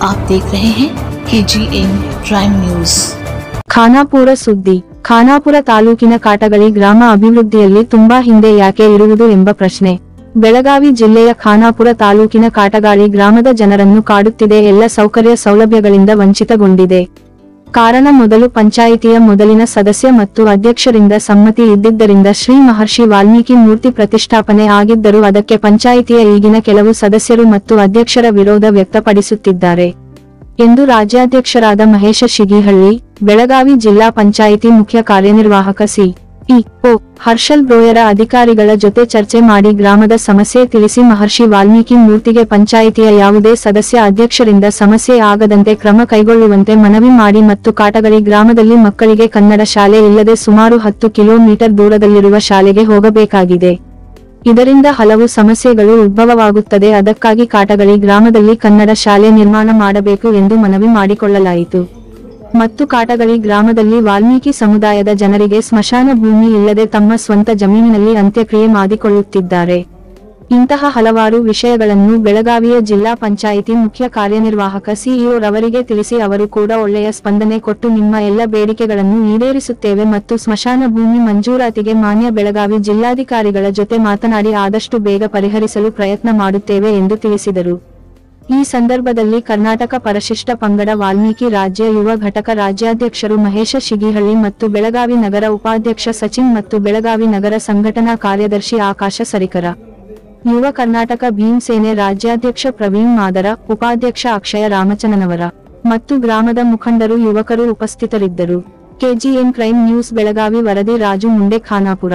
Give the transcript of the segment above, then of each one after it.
आप देख रहे हैं K G N prime news Khanapur ಸುದ್ದಿ ಖಾನಾಪುರ ತಾಲೂಕಿನ ಕಾಟಗಳಿ ಗ್ರಾಮ ಅಭಿವೃದ್ಧಿಯಲ್ಲಿ ತುಂಬಾ ಹಿಂದೆ ಯಾಕೆ ಇರುವುದು ಎಂಬ ಪ್ರಶ್ನೆ ಬೆಳಗಾವಿ ಜಿಲ್ಲೆಯ ಖಾನಾಪುರ ತಾಲೂಕಿನ ಕಾಟಗಾಳಿ ಗ್ರಾಮದ ಜನರನ್ನು ಕಾಡುತ್ತಿದೆ ಎಲ್ಲ ಸೌಕರ್ಯ ಸೌಲಭ್ಯಗಳಿಂದ ವಂಚಿತಗೊಂಡಿದೆ ಕಾರಣ ಮೊದಲು ಪಂಚಾಯಿತಿಯ ಮೊದಲಿನ ಸದಸ್ಯ ಮತ್ತು ಅಧ್ಯಕ್ಷರಿಂದ ಸಮ್ಮತಿ ಇದ್ದಿದ್ದರಿಂದ ಶ್ರೀ ಮಹರ್ಷಿ ವಾಲ್ಮೀಕಿ ಮೂರ್ತಿ ಪ್ರತಿಷ್ಠಾಪನೆ ಆಗಿದ್ದರೂ ಅದಕ್ಕೆ ಪಂಚಾಯಿತಿಯ ಈಗಿನ ಕೆಲವು ಸದಸ್ಯರು ಮತ್ತು ಅಧ್ಯಕ್ಷರ ವಿರೋಧ ವ್ಯಕ್ತಪಡಿಸುತ್ತಿದ್ದಾರೆ ಎಂದು ರಾಜ್ಯಾಧ್ಯಕ್ಷರಾದ ಮಹೇಶ ಶಿಗಿಹಳ್ಳಿ ಬೆಳಗಾವಿ ಜಿಲ್ಲಾ ಪಂಚಾಯಿತಿ ಮುಖ್ಯ ಕಾರ್ಯನಿರ್ವಾಹಕ C E O Harshal Bhoyar ಅಧಿಕಾರಿಗಳ ಜೊತೆ ಚರ್ಚೆ ಮಾಡಿ ಗ್ರಾಮದ ಸಮಸ್ಯೆ ತಿಳಿಸಿ ಮಹರ್ಷಿ ವಾಲ್ಮೀಕಿ ಮೂರ್ತಿಗೆ ಪಂಚಾಯಿತಿಯ ಯಾವುದೇ ಸದಸ್ಯ ಅಧ್ಯಕ್ಷರಿಂದ ಸಮಸ್ಯೆ ಆಗದಂತೆ ಕ್ರಮ ಕೈಗೊಳ್ಳುವಂತೆ ಮನವಿ ಮಾಡಿ ಮತ್ತು ಕಾಟಗಳಿ ಗ್ರಾಮದಲ್ಲಿ ಮಕ್ಕಳಿಗೆ ಕನ್ನಡ ಶಾಲೆ ಇಲ್ಲದೆ ಸುಮಾರು ಹತ್ತು ಕಿಲೋಮೀಟರ್ ದೂರದಲ್ಲಿರುವ ಶಾಲೆಗೆ ಹೋಗಬೇಕಾಗಿದೆ ಇದರಿಂದ ಹಲವು ಸಮಸ್ಯೆಗಳು ಉದ್ಭವವಾಗುತ್ತದೆ ಅದಕ್ಕಾಗಿ ಕಾಟಗಳಿ ಗ್ರಾಮದಲ್ಲಿ ಕನ್ನಡ ಶಾಲೆ ನಿರ್ಮಾಣ ಮಾಡಬೇಕು ಎಂದು ಮನವಿ ಮಾಡಿಕೊಳ್ಳಲಾಯಿತು ಮತ್ತು ಕಾಟಗಳಿ ಗ್ರಾಮದಲ್ಲಿ ವಾಲ್ಮೀಕಿ ಸಮುದಾಯದ ಜನರಿಗೆ ಸ್ಮಶಾನ ಭೂಮಿ ಇಲ್ಲದೆ ತಮ್ಮ ಸ್ವಂತ ಜಮೀನಿನಲ್ಲಿ ಅಂತ್ಯಕ್ರಿಯೆ ಮಾಡಿಕೊಳ್ಳುತ್ತಿದ್ದಾರೆ ಇಂತಹ ಹಲವಾರು ವಿಷಯಗಳನ್ನು ಬೆಳಗಾವಿಯ ಜಿಲ್ಲಾ ಪಂಚಾಯಿತಿ ಮುಖ್ಯ ಕಾರ್ಯನಿರ್ವಾಹಕ ಸಿಇಒ ರವರಿಗೆ ತಿಳಿಸಿ ಅವರು ಕೂಡ ಒಳ್ಳೆಯ ಸ್ಪಂದನೆ ಕೊಟ್ಟು ನಿಮ್ಮ ಎಲ್ಲ ಬೇಡಿಕೆಗಳನ್ನು ಈಡೇರಿಸುತ್ತೇವೆ ಮತ್ತು ಸ್ಮಶಾನ ಭೂಮಿ ಮಂಜೂರಾತಿಗೆ ಮಾನ್ಯ ಬೆಳಗಾವಿ ಜಿಲ್ಲಾಧಿಕಾರಿಗಳ ಜೊತೆ ಮಾತನಾಡಿ ಆದಷ್ಟು ಬೇಗ ಪರಿಹರಿಸಲು ಪ್ರಯತ್ನ ಮಾಡುತ್ತೇವೆ ಎಂದು ತಿಳಿಸಿದರು ಈ ಸಂದರ್ಭದಲ್ಲಿ ಕರ್ನಾಟಕ ಪರಿಶಿಷ್ಟ ಪಂಗಡ ವಾಲ್ಮೀಕಿ ರಾಜ್ಯ ಯುವ ಘಟಕ ರಾಜ್ಯಾಧ್ಯಕ್ಷರು ಮಹೇಶ ಶಿಗಿಹಳ್ಳಿ ಮತ್ತು ಬೆಳಗಾವಿ ನಗರ ಉಪಾಧ್ಯಕ್ಷ ಸಚಿನ್ ಮತ್ತು ಬೆಳಗಾವಿ ನಗರ ಸಂಘಟನಾ ಕಾರ್ಯದರ್ಶಿ ಆಕಾಶ ಸರಿಕರ ಯುವ ಕರ್ನಾಟಕ ಭೀಮ್ ಸೇನೆ ರಾಜ್ಯಾಧ್ಯಕ್ಷ ಪ್ರವೀಣ್ ಮಾದರ ಉಪಾಧ್ಯಕ್ಷ ಅಕ್ಷಯ ರಾಮಚಂದ್ರನವರ ಮತ್ತು ಗ್ರಾಮದ ಮುಖಂಡರು ಯುವಕರು ಉಪಸ್ಥಿತರಿದ್ದರು ಕೆಜಿಎನ್ ಕ್ರೈಮ್ ನ್ಯೂಸ್ ಬೆಳಗಾವಿ ವರದಿ ರಾಜು ಮುಂಡೆ ಖಾನಾಪುರ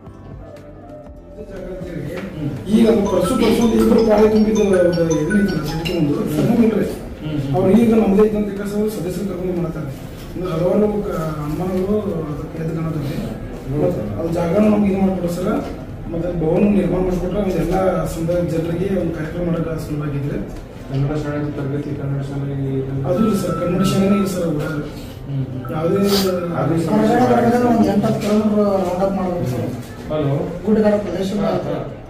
ಈಗ ಪರ್ಸು ಪರ್ಸು ಇಬ್ಬರು ಪ್ರಾಣಿ ತುಂಬಿದ್ದು ಇದನ್ನ ಸಿಟಿ ಮುಂದೆ ಸಣ್ಣಗಿಲ್ರಿ ಅವ್ರು ಈಗ ನಮ್ಮದೇ ಇದ್ದಂತ ಕೆಲಸ ಸದಸ್ಯರು ಕರ್ಕೊಂಡು ಮಾಡ್ತಾರೆ ಇನ್ನು ಹಲವಾರು ಕ- ಅನುಮಾನಗಳು ಅದಕ್ಕೆ ಎದ್ದು ಕಾಣುತ್ತದೆ ಮತ್ತು ಅದು ಜಾಗನೂ ನಮ್ಗೆ ಇದು ಮಾಡ್ಕೊಡ್ರಿ ಸರ್ ಮತ್ತು ಭವನ ನಿರ್ಮಾಣ ಮಾಡಿಕೊಟ್ರೆ ಅದೆಲ್ಲ ಸಮುದಾಯದ ಜನರಿಗೆ ಒಂದು ಕಾರ್ಯಕ್ರಮ ಮಾಡೋಕೆ ಸುಲಭಾಗಿದ್ರೆ ಕನ್ನಡ ಶಾಲೆ ತರಗತಿ ಕನ್ನಡ ಶಾಲೆ ಅದು ಇಲ್ಲ ಸರ್ ಕನ್ನಡ ಶಾಲೆನೇ ಇಲ್ಲ ಸರ್ ಊರಾಗ ಯಾವುದೇ ಅದು ಕನ್ನಡ ಶಾಲೆ ಒಂದು ಎಂಟು ಹತ್ತು ಕಿಲೋಮೀಟರ್ ರೌಂಡ್ ಅಪ್ ಮಾಡಬೇಕು ಸರ್ ಹಲೋ ಗುಡ್ಡಗಾಡ ಪ್ರದೇಶ ಹಾ, ಹಾ.